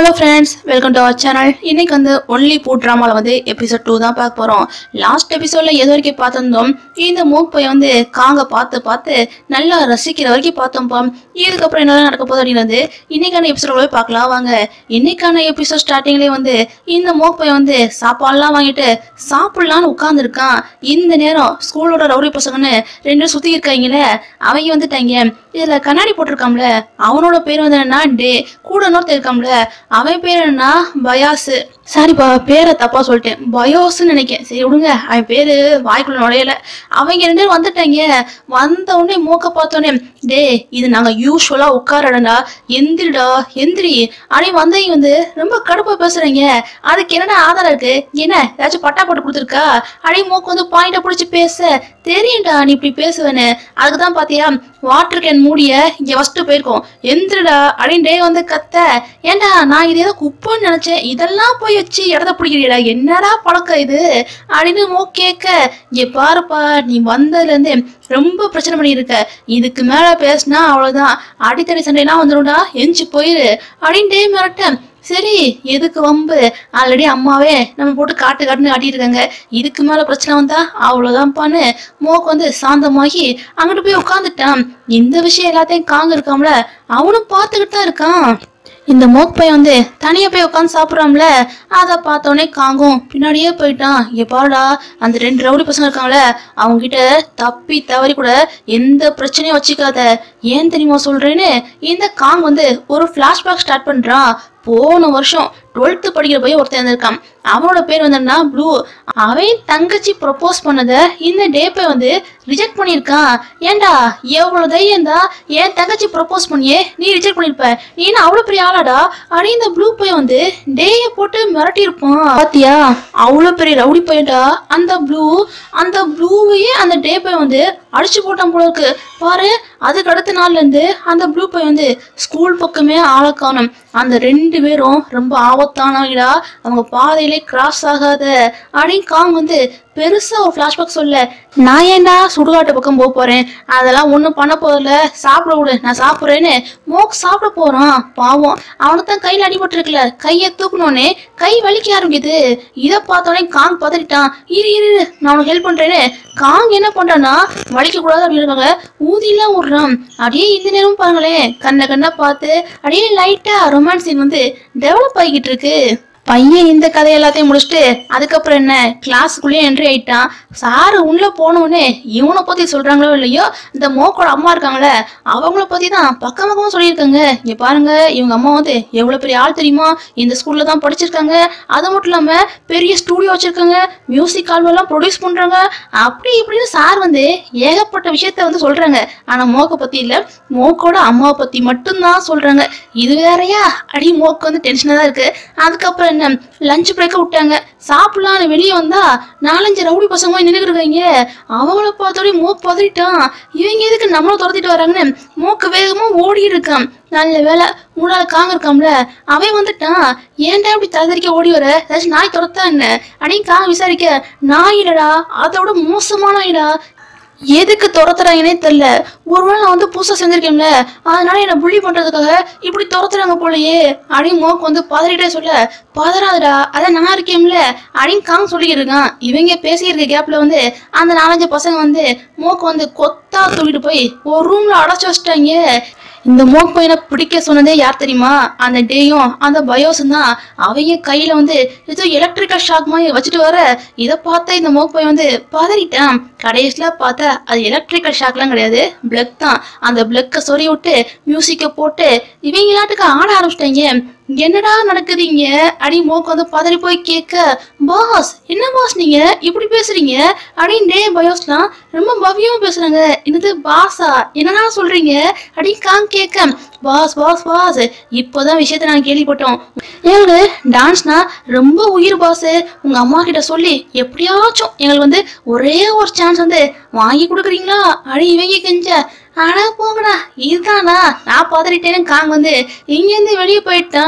hello friends welcome to our channel இன்னைக்கு வந்து only பூ ட்ராமாவில் வந்து எபிசோட் டூ தான் பார்க்க போகிறோம் லாஸ்ட் எபிசோடில் எது வரைக்கும் பார்த்துருந்தோம் இந்த மூப்பையை வந்து காங்க பார்த்து பார்த்து நல்லா ரசிக்கிற வரைக்கும் பார்த்தோம்ப்பா இதுக்கப்புறம் என்ன நடக்க போகுது அப்படின்றது இன்னைக்கான எபிசோட போய் பார்க்கலாம் வாங்க இன்னைக்கான எபிசோட் ஸ்டார்டிங்லேயே வந்து இந்த மூப்பையை வந்து சாப்பாடுலாம் வாங்கிட்டு சாப்பிட்லான்னு உட்காந்துருக்கான் இந்த நேரம் ஸ்கூலோட ரவுடி பசங்கன்னு ரெண்டு சுற்றி இருக்காங்களே அவங்க வந்துட்டாங்க இதில் கண்ணாடி போட்டிருக்காம்ல அவனோட பேர் வந்து என்னன்னா டே கூட இன்னொருத்தர் இருக்காம்ல அவன் பேர் என்ன பயாசு சாரிப்பா பேரை தப்பா சொல்லிட்டேன் பயோஸ்ன்னு நினைக்கிறேன் சரி விடுங்க அவன் பேரு வாய்க்குள்ள நுழையல அவங்க ரெண்டு பேரும் வந்துட்டாங்க வந்த உடனே மூக்க பார்த்தோன்னே டே இது நாங்க யூஸ்வலா உட்காரடா எந்திரிடா எந்திரி அப்படி வந்தவங்க வந்து ரொம்ப கடுப்பா பேசுறீங்க அதுக்கு என்னடா ஆதாரம் இருக்கு என்ன ஏதாச்சும் பட்டா போட்டு கொடுத்துருக்கா அடி மூக்கு வந்து பாயிண்ட பிடிச்சி பேச தெரியும்டா நீ இப்படி பேசுவேன்னு அதுக்கு தான் பாத்தியா வாட்டர் கேன் மூடிய இங்க ஃபர்ஸ்ட் போயிருக்கோம் எந்திரடா அப்படின்னு டே வந்து கத்த ஏன்டா நான் இது ஏதோ குப்பைன்னு நினைச்சேன் இதெல்லாம் போய் வச்சு இடத்த பிடிக்கிறீடா என்னடா பழக்கம் இது அப்படின்னு மோ கேட்க இங்க பாருப்பா நீ வந்ததுல இருந்து ரொம்ப பிரச்சனை பண்ணியிருக்க இதுக்கு மேல பேசினா அவ்வளவுதான் அடித்தடி சண்டைலாம் வந்துடும்டா எஞ்சி போயிரு அப்படின்னு டே மிரட்ட சரி எதுக்கு வம்பு ஆல்ரெடி அம்மாவே நம்ம போட்டு காட்டு காட்டுன்னு காட்டிட்டு இருக்காங்க இதுக்கு மேல பிரச்சனை வந்தா அவ்வளவுதான்ப்பான்னு மோக்கு வந்து சாந்தமாகி அங்கிட்டு போய் உட்காந்துட்டான் இந்த விஷயம் எல்லாத்தையும் காங்க இருக்காம்ல அவனும் பார்த்துக்கிட்டு தான் இருக்கான் இந்த மோக் பையன் வந்து தனியா போய் உட்காந்து சாப்பிட்றாம்ல அதை பார்த்தோன்னே காங்கும் பின்னாடியே போயிட்டான் இங்க பாருடா அந்த ரெண்டு ரவுடி பசங்க இருக்காங்களே அவங்க கிட்ட தப்பி தவறி கூட எந்த பிரச்சனையும் வச்சுக்காத ஏன் தெரியுமா சொல்றேன்னு இந்த காங் வந்து ஒரு ஃபிளாஷ்பேக் ஸ்டார்ட் பண்றான் போன வருஷம் டுவெல்த்து படிக்கிற பையன் ஒருத்தன் இருந்திருக்கான் அவனோட பேர் வந்து என்ன ப்ளூ அவன் தங்கச்சி ப்ரொபோஸ் பண்ணதை இந்த டேப்பை வந்து ரிஜெக்ட் பண்ணியிருக்கான் ஏன்டா எவ்வளவு தைரியம் தான் என் தங்கச்சி ப்ரொபோஸ் பண்ணியே நீ ரிஜெக்ட் பண்ணிருப்ப நீ என்ன அவ்வளவு பெரிய ஆளாடா அப்படின்னு இந்த ப்ளூ பையன் வந்து டேய போட்டு மிரட்டி இருப்பான் பாத்தியா அவ்வளவு பெரிய ரவுடி பையன்டா அந்த ப்ளூ அந்த ப்ளூவையே அந்த டே பையன் வந்து அடிச்சு போட்டான் போல இருக்கு பாரு அதுக்கு அடுத்த நாள்ல இருந்து அந்த ப்ளூ பையன் வந்து ஸ்கூல் பக்கமே ஆளை காணும் அந்த ரெண்டு பேரும் ரொம்ப ஆபத்தானவங்கடா அவங்க பாதையிலே கிராஸ் ஆகாத அப்படின்னு காங் வந்து பெருசா ஒரு ஃபிளாஷ்பேக் சொல்ல நான் ஏன்டா சுடுகாட்டு பக்கம் போக போறேன் அதெல்லாம் ஒன்றும் பண்ண போதில்ல சாப்பிட விடு நான் சாப்பிட்றேன்னு மோக் சாப்பிட போறான் பாவம் அவனுக்கு தான் கையில் அடிபட்டிருக்குல கையை தூக்கணுன்னே கை வலிக்க ஆரம்பிக்குது இதை பார்த்தோன்னே காங் பதறிட்டான் இரு இரு இரு, நான் உனக்கு ஹெல்ப் பண்றேன்னு காங் என்ன பண்றான்னா வலிக்க கூடாது அப்படின்றாங்க ஊதிலாம் விடுறான் அப்படியே இந்த நேரம் பாருங்களேன் கண்ண கண்ணா பார்த்து அப்படியே லைட்டா ரொமான்ஸ் சீன் வந்து டெவலப் ஆகிக்கிட்டு இருக்கு பையன் இந்த கதை எல்லாத்தையும் முடிச்சுட்டு அதுக்கப்புறம் என்ன கிளாஸுக்குள்ளேயே என்ட்ரி ஆயிட்டான் சாரு உள்ள போனோடனே இவனை பத்தி சொல்றாங்களோ இல்லையோ இந்த மோக்கோட அம்மா இருக்காங்களே அவங்கள பத்தி தான் பக்கம் பக்கமா சொல்லியிருக்காங்க இங்க பாருங்க இவங்க அம்மா வந்து எவ்வளவு பெரிய ஆள் தெரியுமா இந்த ஸ்கூல்ல தான் படிச்சிருக்காங்க அது மட்டும் இல்லாம பெரிய ஸ்டூடியோ வச்சிருக்காங்க மியூசிக் ஆல்பம் எல்லாம் ப்ரொடியூஸ் பண்றாங்க அப்படி இப்படின்னு சார் வந்து ஏகப்பட்ட விஷயத்த வந்து சொல்றாங்க ஆனா மோக்க பத்தி இல்ல மோக்கோட அம்மாவை பத்தி மட்டும்தான் சொல்றாங்க இது வேறயா அடி மோக்கு வந்து டென்ஷனா தான் இருக்கு அதுக்கப்புறம் என்ன லஞ்ச் பிரேக்க விட்டாங்க சாப்பிடலான்னு வெளியே வந்தா நாலஞ்சு ரவுடி பசங்க நின்றுருக்காங்க அவங்கள பார்த்தோடய மூக்கு பதறிட்டான் இவங்க எதுக்கு நம்மள துரத்திட்டு வராங்கன்னு மூக்கு வேகமா ஓடி இருக்கான் நல்ல வேலை மூணாள் காங்க இருக்கான்ல அவன் வந்துட்டான் ஏன்டா இப்படி ததறிக்க ஓடி வர ஏதாச்சும் நாய் துரத்தா என்ன அப்படின்னு காங்க விசாரிக்க நாய் இல்லடா அதோட மோசமான நாய்டா எதுக்கு துரத்துறாங்கன்னே தெரியல ஒருவேளை நான் வந்து புதுசாக செஞ்சிருக்கேன்ல அதனால என்னை புள்ளி பண்றதுக்காக இப்படி துரத்துறாங்க போலயே அப்படின்னு மோக்கு வந்து பதறிட்டே சொல்ல பதறாதடா அதான் நான் இருக்கேன்ல அப்படின்னு காங் சொல்லிக்கிட்டு இருக்கான் இவங்க பேசியிருக்க கேப்ல வந்து அந்த நாலஞ்சு பசங்க வந்து மோக்கு வந்து கொத்தா தூக்கிட்டு போய் ஒரு ரூம்ல அடைச்சு வச்சிட்டாங்க இந்த மோக் பையனை பிடிக்க சொன்னதே யார் தெரியுமா அந்த டேயும் அந்த பயோஸும் தான் அவங்க கையில வந்து ஏதோ எலக்ட்ரிக்கல் ஷாக் மாதிரி வச்சுட்டு வர இதை பார்த்த இந்த மோக் பையன் வந்து பதறிட்டான் கடைசியில் பார்த்தா அது எலக்ட்ரிக்கல் ஷாக்லாம் கிடையாது பிளக் தான் அந்த பிளக்கை சொறி விட்டு மியூசிக்கை போட்டு இவங்களாட்டுக்கு ஆட ஆரம்பிச்சிட்டாங்க என்னடா நடக்குது இங்க அடி மோக்கு வந்து பதறி போய் கேட்க பாஸ் என்ன பாஸ் நீங்க இப்படி பேசுறீங்க அப்படின்னு டே பயோஸ்லாம் ரொம்ப பவ்யமா பேசுறாங்க என்னது பாஸா என்னடா சொல்றீங்க அடி காங் கேட்க பாஸ் பாஸ் பாஸ் இப்போதான் விஷயத்த நான் கேள்விப்பட்டோம் எங்களுக்கு டான்ஸ்னா ரொம்ப உயிர் பாஸ் உங்க அம்மா கிட்ட சொல்லி எப்படியாச்சும் எங்களுக்கு வந்து ஒரே ஒரு சான்ஸ் வந்து வாங்கி கொடுக்குறீங்களா அடி இவங்க கெஞ்ச அட போங்கடா இதுதானா நான் பதறிட்டேன்னு காங் வந்து இங்கேருந்து வெளியே போயிட்டான்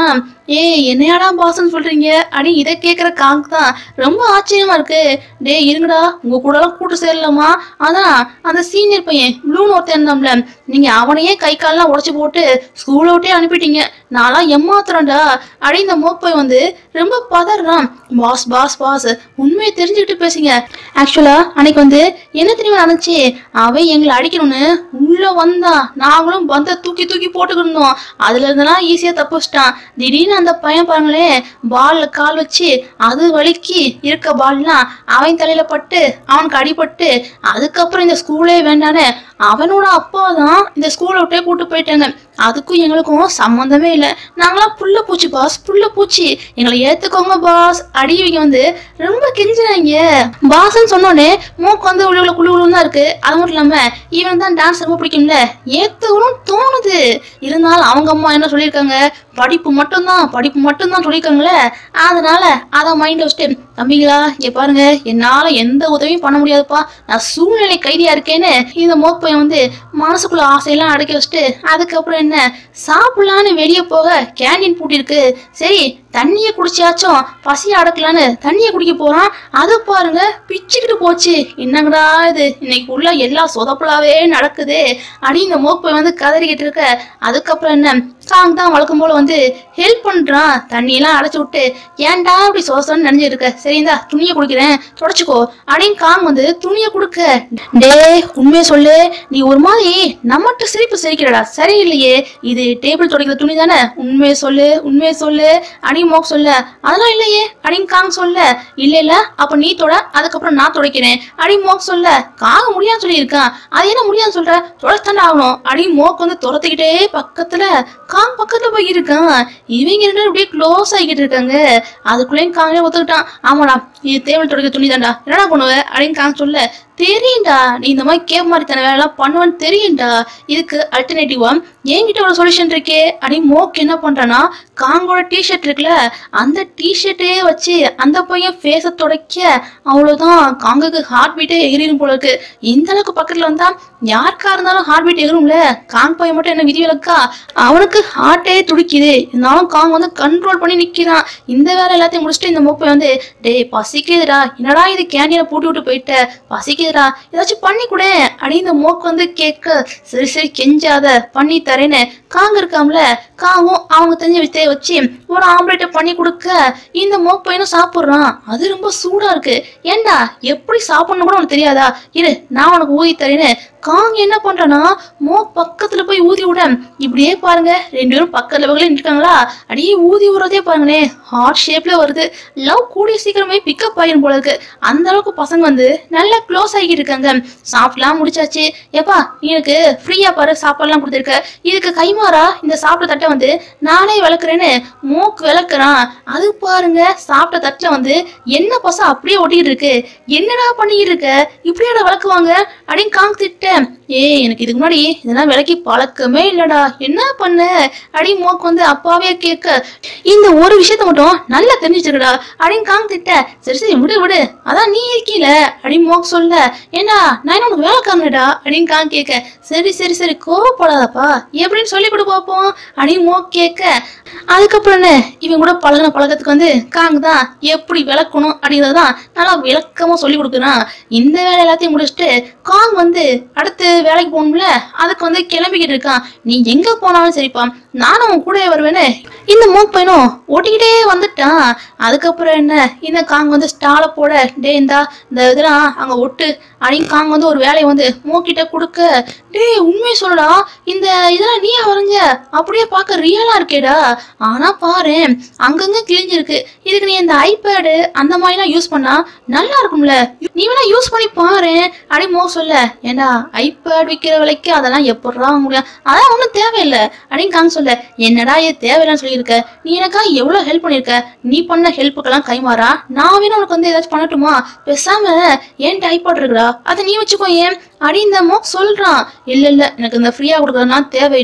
ஏய் என்னையாடா பாஸ்ன்னு சொல்றீங்க அடி இதை கேட்குற காங்க் தான் ரொம்ப ஆச்சரியமா இருக்கு டேய் இருங்கடா உங்க கூடலாம் கூட்டு சேரலாமா அதான் அந்த சீனியர் பையன் ப்ளூன்னு ஒருத்தன் இருந்தாம்ல நீங்க அவனையே கை கால்லாம் உடைச்சு போட்டு ஸ்கூலை விட்டே அனுப்பிட்டீங்க நான்லாம் ஏமாத்துறேன்டா அடி இந்த மோப்பை வந்து ரொம்ப பதறான் பாஸ் பாஸ் பாஸ் உண்மையை தெரிஞ்சுக்கிட்டு பேசுங்க ஆக்சுவலா அன்னைக்கு வந்து என்ன தெரியுமா நடந்துச்சு அவன் எங்களை அடிக்கணும்னு உள்ள வந்தான் நாங்களும் பந்த தூக்கி தூக்கி போட்டுக்கிருந்தோம் அதுல இருந்தெல்லாம் ஈஸியா தப்பிச்சிட்டான் திடீர்னு அந்த பையன் பாருங்களேன் பால்ல கால் வச்சு அது வலிக்கு இருக்க பால்லாம் அவன் தலையில பட்டு அவனுக்கு அடிபட்டு அதுக்கப்புறம் இந்த ஸ்கூலே வேண்டானே அவனோட அப்பா தான் இந்த ஸ்கூலை விட்டே கூட்டு போயிட்டாங்க அதுக்கும் எங்களுக்கும் சம்மந்தமே இல்லை நாங்களாம் புள்ள பூச்சி பாஸ் புள்ள பூச்சி எங்களை ஏத்துக்கோங்க பாஸ் அடியவங்க வந்து ரொம்ப கெஞ்சினாங்க பாஸ்ன்னு சொன்னோடனே மூக்கு வந்து உள்ள குழு குழு தான் இருக்கு அது மட்டும் இல்லாம இவன் தான் டான்ஸ் ரொம்ப பிடிக்கும்ல ஏத்துக்கணும் தோணுது இருந்தாலும் அவங்க அம்மா என்ன சொல்லியிருக்காங்க படிப்பு மட்டும்தான் படிப்பு மட்டும்தான் சொல்லியிருக்காங்களே அதனால அதை மைண்ட்ல வச்சுட்டு தம்பிங்களா இங்க பாருங்க என்னால எந்த உதவியும் பண்ண முடியாதுப்பா நான் சூழ்நிலை கைதியா இருக்கேன்னு இந்த மோப்பையன் வந்து மனசுக்குள்ள ஆசையெல்லாம் அடக்கி வச்சுட்டு அதுக்கப்புறம் என்ன சாப்பிடலான்னு வெளியே போக கேண்டீன் பூட்டிருக்கு சரி தண்ணியை குடிச்சாச்சும் பசி அடக்கலான்னு தண்ணியை குடிக்க போறான் அது பாருங்க பிச்சுக்கிட்டு போச்சு என்னங்கடா இது இன்னைக்கு உள்ள எல்லா சொதப்பலாவே நடக்குது அடி இந்த மோப்பை வந்து கதறிக்கிட்டு இருக்க அதுக்கப்புறம் என்ன காங் தான் வழக்கம் போல வந்து ஹெல்ப் பண்றான் தண்ணியெல்லாம் அடைச்சு விட்டு ஏன்டா அப்படி சோசன்னு நினைஞ்சிட்டு இருக்க சரி இந்தா துணியை குடிக்கிறேன் தொடச்சுக்கோ அப்படின்னு காங் வந்து துணியை கொடுக்க டே உண்மையை சொல்லு நீ ஒரு மாதிரி நம்மகிட்ட சிரிப்பு சிரிக்கிறடா சரியில்லையே இது டேபிள் துடைக்கிற துணி தானே உண்மையை சொல்லு உண்மையை சொல்லு அடி மோக் சொல்ல அதெல்லாம் இல்லையே அடிங் காங் சொல்ல இல்ல இல்ல அப்ப நீ தொட அதுக்கப்புறம் நான் துடைக்கிறேன் அடி மோக் சொல்ல காங்க முடியாது சொல்லியிருக்கான் அது என்ன முடியாது சொல்ற தொடத்தானே ஆகணும் அடி மோக் வந்து துரத்திக்கிட்டே பக்கத்துல காங் பக்கத்துல போய் இருக்கான் இவங்க ரெண்டு பேரும் அப்படியே க்ளோஸ் ஆகிக்கிட்டு இருக்காங்க அதுக்குள்ளேயும் காங்கே ஒத்துக்கிட்டான் ஆமாடா இது தேவல் துடைக்க துணி தான்டா என்னடா பண்ணுவ அப்படின்னு காங்க சொல்ல தெரியும்டா நீ இந்த மாதிரி கேப் மாதிரி தன வேலைலாம் பண்ணுவேன்னு தெரியும்டா இதுக்கு அல்டர்னேட்டிவா என்கிட்ட ஒரு சொல்யூஷன் இருக்கே அப்படின்னு மோக் என்ன பண்றானா காங்கோட டிஷர்ட் இருக்குல்ல அந்த டிஷர்ட்டே வச்சு அந்த பையன் ஃபேஸை துடைக்க அவ்வளவுதான் காங்குக்கு ஹார்ட் பீட்டே எகிரிடும் போல இருக்கு இந்த அளவுக்கு பக்கத்துல வந்தா யாருக்கா இருந்தாலும் ஹார்ட் பீட் எகிரும்ல காங் பையன் மட்டும் என்ன விதிவிலக்கா அவனுக்கு ஹார்ட்டே துடிக்குது இருந்தாலும் காங் வந்து கண்ட்ரோல் பண்ணி நிக்கிறான் இந்த வேலை எல்லாத்தையும் முடிச்சுட்டு இந்த மோப்பை வந்து டேய் பசிக்குதுடா என்னடா இது கேண்டீனை பூட்டி விட்டு போயிட்ட பசிக்குதுடா ஏதாச்சும் பண்ணி கொடு அப்படின்னு இந்த மோக்கு வந்து கேட்க சரி சரி கெஞ்சாத பண்ணி தரேன்னு காங்க இருக்காம்ல காவும் அவங்க தெரிஞ்ச வித்தைய வச்சு ஒரு ஆம்லேட்டை பண்ணி கொடுக்க இந்த மோக் பையனும் சாப்பிட்றான் அது ரொம்ப சூடா இருக்கு ஏண்டா எப்படி சாப்பிடணும் கூட உனக்கு தெரியாதா இரு நான் உனக்கு ஊதி தரேன்னு காங் என்ன பண்றானா மோ பக்கத்துல போய் ஊதி விட இப்படியே பாருங்க ரெண்டு பேரும் பக்கத்துல பக்கத்துல நிற்காங்களா அடியே ஊதி விடுறதே பாருங்களேன் ஹார்ட் ஷேப்ல வருது லவ் கூடிய சீக்கிரமே பிக்கப் ஆயிரும் போல இருக்கு அந்த அளவுக்கு பசங்க வந்து நல்லா க்ளோஸ் ஆகிட்டு இருக்காங்க சாப்பிடலாம் முடிச்சாச்சு ஏப்பா எனக்கு ஃப்ரீயா பாரு சாப்பாடுலாம் கொடுத்துருக்க இதுக்கு கைமாறா இந்த சாப்பிட்ட தட்டை வந்து நானே விளக்குறேன்னு மூக்கு விளக்குறான் அது பாருங்க சாப்பிட்ட தட்டுல வந்து என்ன பசம் அப்படியே ஒட்டிட்டு இருக்கு என்னடா பண்ணிக்கிட்டு இருக்க இப்படியாடா விளக்குவாங்க அப்படின்னு காங் திட்ட ஏய் எனக்கு இதுக்கு முன்னாடி இதெல்லாம் விளக்கி பழக்கமே இல்லடா என்ன பண்ண அடி மோக்கு வந்து அப்பாவே கேட்க இந்த ஒரு விஷயத்த மட்டும் நல்லா தெரிஞ்சு வச்சிருக்கடா அப்படின்னு காங் திட்ட சரி சரி விடு விடு அதான் நீ இருக்கீல அப்படின்னு மோக் சொல்ல ஏண்டா நான் என்ன உனக்கு வேலைக்காரனடா அப்படின்னு காங் கேட்க சரி சரி சரி கோவப்படாதப்பா எப்படின்னு சொல்லி கொடு பார்ப்போம் அப்படின்னு மோக் கேட்க அதுக்கப்புறம் என்ன இவன் கூட பழகின பழக்கத்துக்கு வந்து காங் தான் எப்படி விளக்கணும் அப்படிங்கிறது தான் நல்லா விளக்கமா சொல்லி கொடுக்குறான் இந்த வேலை எல்லாத்தையும் முடிச்சுட்டு காங் வந்து அடுத்து வேலைக்கு போகணும்ல அதுக்கு வந்து கிளம்பிக்கிட்டு இருக்கான் நீ எங்க போனாலும் சரிப்பா நானும் உன் கூடவே வருவேன்னு இந்த மூக் பையனும் ஓட்டிக்கிட்டே வந்துட்டான் அதுக்கப்புறம் என்ன இந்த காங் வந்து ஸ்டாலை போட டே இந்தா இந்த இதெல்லாம் அங்க ஒட்டு அப்படின்னு காங் வந்து ஒரு வேலையை வந்து மூக்கிட்ட கொடுக்க டேய் உண்மையை சொல்லடா இந்த இதெல்லாம் நீயா வரைஞ்ச அப்படியே பார்க்க ரியலா இருக்கேடா ஆனா பாரு அங்கங்க கிழிஞ்சிருக்கு இதுக்கு நீ இந்த ஐபேடு அந்த மாதிரிலாம் யூஸ் பண்ணா நல்லா இருக்கும்ல நீ வேணா யூஸ் பண்ணி பாரு அப்படி மோ சொல்ல ஏண்டா ஐபேட் விற்கிற விலைக்கு அதெல்லாம் எப்படா வாங்க முடியும் அதான் ஒன்றும் தேவையில்லை அப்படின்னு காங்க சொல்ல என்னடா இது தேவையில்லைன்னு சொல்லியிருக்க நீ எனக்கா எவ்வளோ ஹெல்ப் பண்ணியிருக்க நீ பண்ண ஹெல்ப்புக்கெல்லாம் கைமாறா நான் வேணா உனக்கு வந்து ஏதாச்சும் பண்ணட்டுமா பேசாம ஏன்ட்டு ஐபாட் இருக்குடா அதை நீ வச்சுக்கோ ஏன் அடி இந்த மோக் சொல்றான் இல்ல இல்ல எனக்கு இந்த ஃப்ரீயா கொடுக்குறதுலாம் தேவையில்லை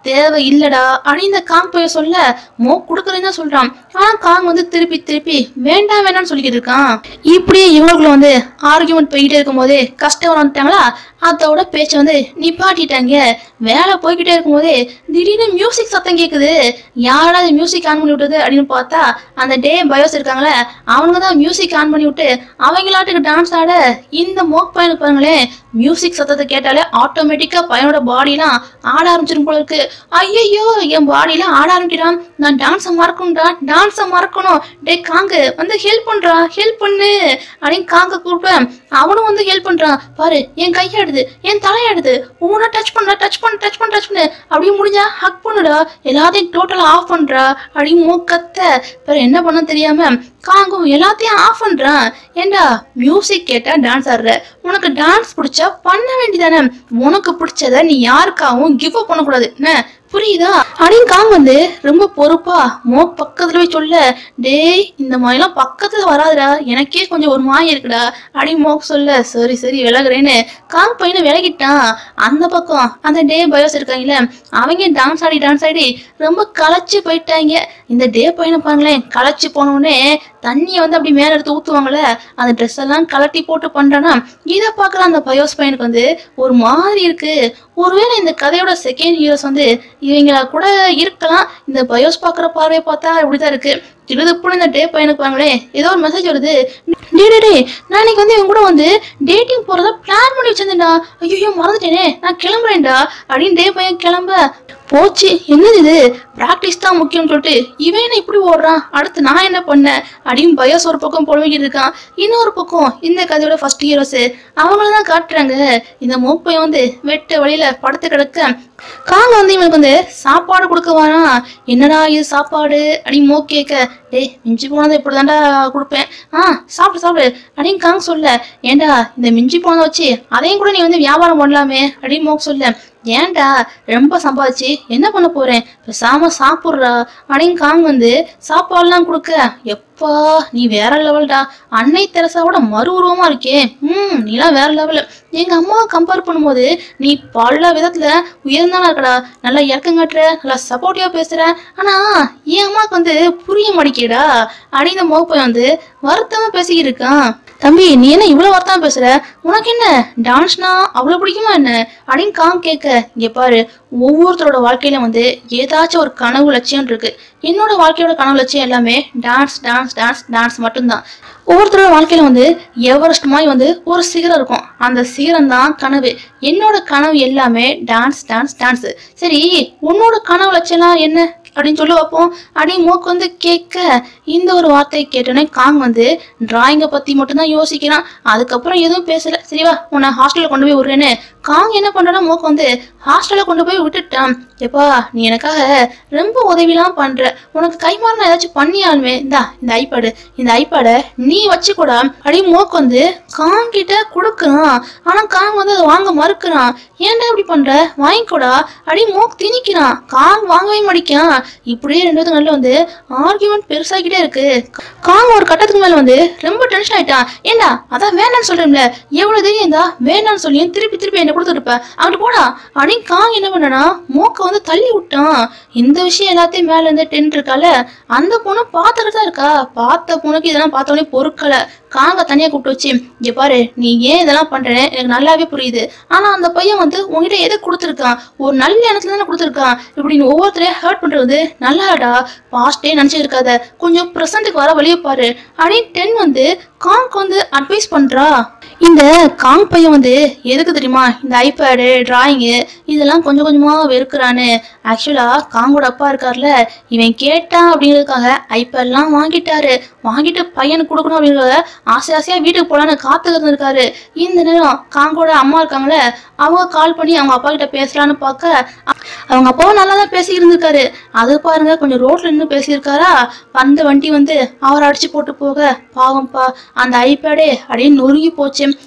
தேவை இல்லடா அப்படின்னு இந்த காங் போய் சொல்ல மோக் கொடுக்குறேன்னு தான் சொல்றான் ஆனா காங் வந்து திருப்பி திருப்பி வேண்டாம் வேணாம்னு சொல்லிக்கிட்டு இருக்கான் இப்படியே இவங்களுக்குள்ள வந்து ஆர்குமெண்ட் போய்கிட்டே இருக்கும்போதே கஷ்டம் வந்துட்டாங்களா அதோட பேச்சை வந்து நிப்பாட்டிட்டாங்க வேலை போய்கிட்டே இருக்கும்போதே திடீர்னு மியூசிக் சத்தம் கேட்குது யாரா மியூசிக் ஆன் பண்ணி விட்டது அப்படின்னு பார்த்தா அந்த டே பயோஸ் இருக்காங்களே அவங்க தான் மியூசிக் ஆன் பண்ணி விட்டு அவங்களாட்டுக்கு டான்ஸ் ஆட இந்த மோக் பையனுக்கு பாருங்களேன் மியூசிக் சத்தத்தை கேட்டாலே ஆட்டோமேட்டிக்கா பையனோட பாடிலாம் ஆட ஆரம்பிச்சிடும் போல இருக்கு ஐயோ என் பாடிலாம் ஆட ஆரம்பிக்கிறான் நான் டான்ஸை மறக்கணும்டா டான்ஸை மறக்கணும் டே காங்கு வந்து ஹெல்ப் பண்றா ஹெல்ப் பண்ணு அப்படின்னு காங்க கூப்பிட்டேன் அவனும் வந்து ஹெல்ப் பண்றான் பாரு என் கையாடுது என் தலையாடுது உன்னை டச் பண்ண டச் பண்ண டச் பண்ண டச் பண்ணு அப்படியே முடிஞ்சா ஹக் பண்ணுடா எல்லாத்தையும் டோட்டலா ஆஃப் பண்றா அப்படின்னு மூக்கத்த பிற என்ன பண்ண தெரியாம காங்கும் எல்லாத்தையும் ஆஃப் பண்றான் ஏண்டா மியூசிக் கேட்டா டான்ஸ் ஆடுற உனக்கு டான்ஸ் பிடிச்சா பண்ண வேண்டியதானே உனக்கு பிடிச்சத நீ யாருக்காகவும் கிவ் அப் பண்ணக்கூடாது என்ன புரியுதா அப்படின்னு காங் வந்து ரொம்ப பொறுப்பா மோக் பக்கத்துல போய் சொல்ல டேய் இந்த மாதிரிலாம் பக்கத்துல வராதுடா எனக்கே கொஞ்சம் ஒரு மாயம் இருக்குடா அப்படின்னு மோக் சொல்ல சரி சரி விலகுறேன்னு காங் பையனை விலகிட்டான் அந்த பக்கம் அந்த டே பயோஸ் இருக்காங்கல்ல அவங்க டான்ஸ் ஆடி டான்ஸ் ஆடி ரொம்ப களைச்சு போயிட்டாங்க இந்த டே பையனை பாருங்களேன் களைச்சு போனோடனே தண்ணியை வந்து அப்படி மேல எடுத்து ஊத்துவாங்கல்ல அந்த ட்ரெஸ் எல்லாம் கலட்டி போட்டு பண்றானா இதை பார்க்குற அந்த பயோஸ் பையனுக்கு வந்து ஒரு மாதிரி இருக்கு ஒருவேளை இந்த கதையோட செகண்ட் ஹீரோஸ் வந்து இவங்களா கூட இருக்கலாம் இந்த பயோஸ் பார்க்குற பார்வையை பார்த்தா இப்படிதான் இருக்கு திருதுப்புன்னு இந்த டே பையனுக்கு பாருங்களே ஏதோ ஒரு மெசேஜ் வருது டே டே டே நான் இன்னைக்கு வந்து இவங்க கூட வந்து டேட்டிங் போறதா பிளான் பண்ணி வச்சிருந்தேன்டா ஐயோ மறந்துட்டேனே நான் கிளம்புறேன்டா அப்படின்னு டே பையன் கிளம்ப போச்சு என்னது இது பிராக்டிஸ் தான் முக்கியம்னு சொல்லிட்டு இவன் என்ன இப்படி ஓடுறான் அடுத்து நான் என்ன பண்ணேன் அப்படின்னு பயோஸ் ஒரு பக்கம் புலம்பிக்கிட்டு இருக்கான் இன்னொரு பக்கம் இந்த கதையோட ஃபர்ஸ்ட் ஹீரோஸ் அவங்கள தான் காட்டுறாங்க இந்த மூப்பையன் வந்து வெட்ட வழியில படுத்து கிடக்க காங்க வந்து இவனுக்கு வந்து சாப்பாடு கொடுக்க வரான் என்னடா இது சாப்பாடு அப்படின்னு மோ கேட்க டேய் மிஞ்சி போனதை இப்படி தாண்டா கொடுப்பேன் ஆ சாப்பிடு சாப்பிடு அப்படின்னு காங்க சொல்ல ஏண்டா இந்த மிஞ்சி போனதை வச்சு அதையும் கூட நீ வந்து வியாபாரம் பண்ணலாமே அப்படின்னு மோக் சொல்ல ஏன்டா ரொம்ப சம்பாதிச்சு என்ன பண்ண போறேன் பேசாம சாப்பிட்றா அப்படின்னு காங் வந்து சாப்பாடுலாம் கொடுக்க எப்பா நீ வேற லெவல்டா அன்னை தெரசாவோட மறு உருவமா இருக்கே ம் நீலாம் வேற லெவல் எங்க அம்மாவை கம்பேர் பண்ணும்போது நீ பல விதத்துல உயர்ந்தானா இருக்கடா நல்லா இறக்கம் காட்டுற நல்லா சப்போர்ட்டிவா பேசுற ஆனா என் அம்மாவுக்கு வந்து புரிய மாட்டேங்கடா அப்படின்னு இந்த மோப்பையன் வந்து வருத்தமா பேசிக்கிட்டு இருக்கான் தம்பி நீ என்ன இவ்வளவு வருத்தமா பேசுற உனக்கு என்ன டான்ஸ்னா அவ்வளவு பிடிக்குமா என்ன அப்படின்னு காம் கேட்க இங்க பாரு ஒவ்வொருத்தரோட வாழ்க்கையில வந்து ஏதாச்சும் ஒரு கனவு லட்சியம் இருக்கு என்னோட வாழ்க்கையோட கனவு லட்சியம் எல்லாமே டான்ஸ் டான்ஸ் டான்ஸ் டான்ஸ் மட்டும்தான் ஒவ்வொருத்தரோட வாழ்க்கையில வந்து எவரெஸ்ட் மாதிரி வந்து ஒரு சிகரம் இருக்கும் அந்த சிகரம் தான் கனவு என்னோட கனவு எல்லாமே டான்ஸ் டான்ஸ் டான்ஸ் சரி உன்னோட கனவு லட்சியம்லாம் என்ன அப்படின்னு சொல்லி வைப்போம் அப்படின்னு மூக்கு வந்து கேட்க இந்த ஒரு வார்த்தையை கேட்டோன்னே காங் வந்து டிராயிங்கை பத்தி மட்டும்தான் யோசிக்கிறான் அதுக்கப்புறம் எதுவும் பேசல சரிவா உன்னை ஹாஸ்டல்ல கொண்டு போய் விடுறேன்னு காங் என்ன பண்றானா மூக்கு வந்து ஹாஸ்டல்ல கொண்டு போய் விட்டுட்டான் எப்பா நீ எனக்காக ரொம்ப உதவிலாம் பண்ற உனக்கு கைமாற நான் ஏதாச்சும் பண்ணியாலுமே இந்தா இந்த ஐபேடு இந்த ஐபேடை நீ வச்சுக்கூடா அப்படி மோக் வந்து காங் கிட்ட கொடுக்குறான் ஆனா காங் வந்து அதை வாங்க மறுக்கிறான் ஏன்டா இப்படி பண்ற வாங்கிக்கூடா அப்படி மோக் திணிக்கிறான் காங் வாங்கவே மாட்டேங்கான் இப்படியே ரெண்டு பேத்துக்கு நடுவுல வந்து ஆர்கியூமெண்ட் பெருசாகிட்டே இருக்கு காங் ஒரு கட்டத்துக்கு மேல வந்து ரொம்ப டென்ஷன் ஆயிட்டான் ஏண்டா அதான் வேணாம்னு சொல்றேன்ல எவ்வளவு தெரியும் இருந்தா வேணாம்னு சொல்லியும் திருப்பி திருப்பி என்ன கொடுத்துருப்ப அங்கிட்டு போடா அப்படின்னு காங் என்ன பண்ணனா மோக்க வந்து தள்ளி விட்டான் இந்த விஷயம் எல்லாத்தையும் மேல இருந்து டென்ட் இருக்கால அந்த பொண்ணு பார்த்துட்டு தான் இருக்கா பார்த்த பொண்ணுக்கு இதெல்லாம் பார்த்தோன்னே பொறுக்கல காங்க தனியா கூப்பிட்டு வச்சு இங்க பாரு நீ ஏன் இதெல்லாம் பண்றேன்னு எனக்கு நல்லாவே புரியுது ஆனா அந்த பையன் வந்து உன்கிட்ட எதை கொடுத்துருக்கான் ஒரு நல்ல எண்ணத்துல தானே கொடுத்துருக்கான் இப்படி நீ ஒவ்வொருத்தரையும் ஹர்ட் பண்றது நல்லாடா பாஸ்டே நினைச்சிட்டு இருக்காத கொஞ்சம் ப்ரெசண்ட்டுக்கு வர வழியை பாரு அப்படின்னு டென் வந்து காங்க்கு வந்து அட்வைஸ் பண்றா இந்த காங் பையன் வந்து எதுக்கு தெரியுமா இந்த ஐபேடு டிராயிங்கு இதெல்லாம் கொஞ்சம் கொஞ்சமா வெறுக்கிறான்னு ஆக்சுவலா காங்கோட அப்பா இருக்கார்ல இவன் கேட்டான் அப்படிங்கிறதுக்காக ஐபேட்லாம் வாங்கிட்டாரு வாங்கிட்டு பையனுக்கு கொடுக்கணும் அப்படிங்கிறத ஆசை ஆசையா வீட்டுக்கு போலான்னு காத்துக்கிட்டு இருக்காரு இந்த நேரம் காங்கோட அம்மா இருக்காங்களே அவங்க கால் பண்ணி அவங்க அப்பா கிட்ட பேசலான்னு பார்க்க அ- அவங்க அப்பாவும் நல்லா தான் பேசி இருந்திருக்காரு அது பாருங்க கொஞ்சம் ரோட்ல நின்று பேசியிருக்காரா வந்த வண்டி வந்து அவரை அடிச்சு போட்டு போக பாவம்ப்பா அந்த ஐபேடே அப்படியே நொறுங்கி போச்சு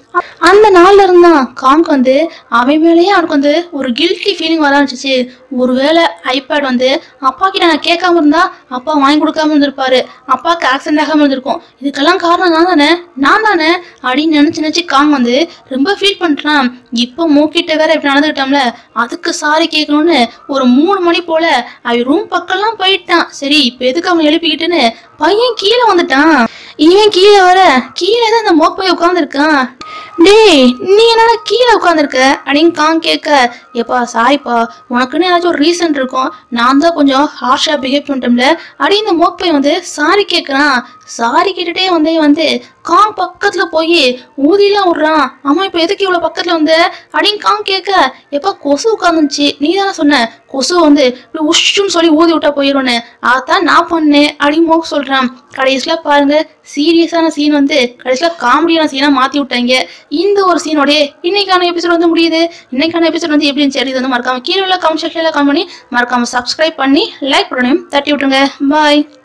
அந்த நாள்ல இருந்தான் காங்க் வந்து அவன் மேலேயே அவனுக்கு வந்து ஒரு கில்ட்டி ஃபீலிங் வர ஆரம்பிச்சிச்சு ஒருவேளை ஐபேட் வந்து அப்பா கிட்ட நான் கேட்காம இருந்தா அப்பா வாங்கி கொடுக்காம இருந்திருப்பாரு அப்பாவுக்கு ஆக்சிடென்ட் ஆகாம இருந்திருக்கும் இதுக்கெல்லாம் காரணம் நான் தானே நான் தானே அப்படின்னு நினைச்சு நினைச்சு காங் வந்து ரொம்ப ஃபீல் பண்ணிட்டான் இப்போ மூக்கிட்ட வேற இப்படி நடந்துக்கிட்டோம்ல அதுக்கு சாரி கேட்கணும்னு ஒரு மூணு மணி போல அவன் ரூம் பக்கம்லாம் போயிட்டான் சரி இப்போ எதுக்கு அவன் எழுப்பிக்கிட்டுன்னு பையன் கீழே வந்துட்டான் இவன் கீழே வர கீழே தான் அந்த மோப்பை உட்காந்துருக்கான் டேய் நீ என்னடா கீழே உட்காந்துருக்க அப்படின்னு காங் கேட்க எப்பா சாரிப்பா உனக்குன்னு ஏதாச்சும் ஒரு ரீசன் இருக்கும் நான் தான் கொஞ்சம் ஹார்ஷா பிஹேவ் பண்ணிட்டோம்ல அப்படின்னு இந்த மோப்பை வந்து சாரி கேட்குறான் சாரி கேட்டுட்டே வந்தே வந்து காங் பக்கத்துல போய் ஊதிலாம் விடுறான் ஆமா இப்போ எதுக்கு இவ்வளவு பக்கத்துல வந்து அப்படின்னு காங் கேட்க எப்பா கொசு உட்காந்துச்சு நீ தானே சொன்ன கொசு வந்து இப்படி உஷ்ஷுன்னு சொல்லி ஊதி விட்டா போயிடும்னு அதான் நான் பண்ணேன் அப்படின்னு மோக் சொல்றான் கடைசியில பாருங்க சீரியஸான சீன் வந்து கடைசியில காமெடியான சீனா மாத்தி விட்டாங்க இந்த ஒரு சீனோடய இன்னைக்கான எபிசோட் வந்து முடியுது இன்னைக்கான எபிசோட் வந்து எப்படின்னு சரி இது வந்து மறக்காம கீழே உள்ள கமெண்ட் செக்ஷன்ல கமெண்ட் பண்ணி மறக்காம சப்ஸ்கிரைப் பண்ணி லைக் பண்ணி தட்டி விட்டுருங்க பாய்